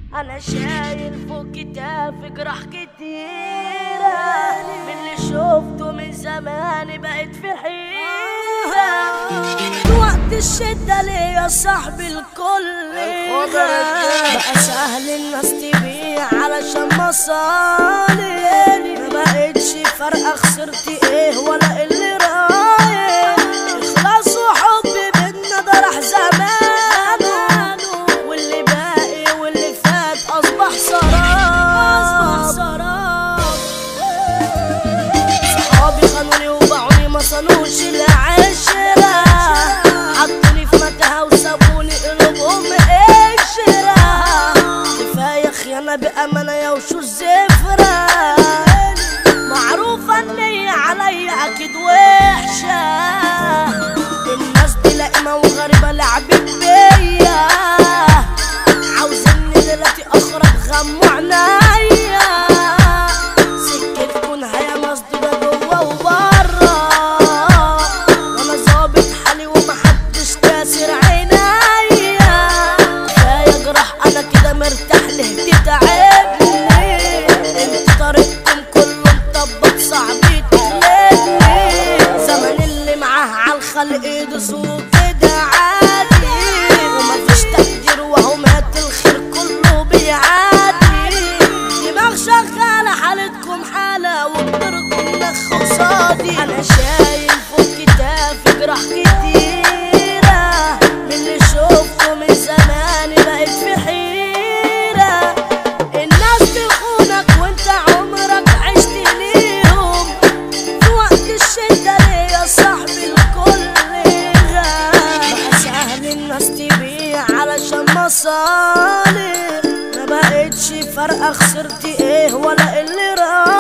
انا شايل فوق كتافي جراح كتيرة من اللي شفته من زمان بقيت في حيرة وقت الشدة ليا صاحبي الكل بقى سهل الناس تبيع علشان مصالح ما بقتش فارقة خسرت ايه ولا اللي رايح اخلاص وحب بينا ده راح زمانه واللي باقي واللي فات اصبح سراب اصبح سراب صحابي خانوني وباعوني ما صانوش العشرة حطوني في متاهة وسابوني قلوبهم قشرة كفاية خيانة بأمانة يا وشوش زفرة معروفة ان هي عليا اكيد وحشة الناس دي لائمة وغريبة لعبت بيا عاوزيني دلوقتي اخرج غموا عنيا سكتكم هيا مسدودة جوا وبرا وانا ظابط حالي ومحدش كاسر عينيا كفاية جراح انا كده مرتاح ليه تتعبني انت طريقكم كله مطبق صعب تغلبني زمن اللي معاه عالخلق يدوس وكده عادي ومفيش تقدير وهو مات الخير كله بيعادي دماغ شغالة حالتكم حالة وبتركم نخ قصادي أنا شايل فوق كتافي جراح كتيرة من اللي شفته من زمان بقيت في حيرة الناس تخونك وانت عمرك عشت ليهم في وقت الشدة ليا صاحبي الكل غاب بقى سهل الناس تبيع علشان مصالح ما بقتش فارقة خسرت ايه ولا اللي راح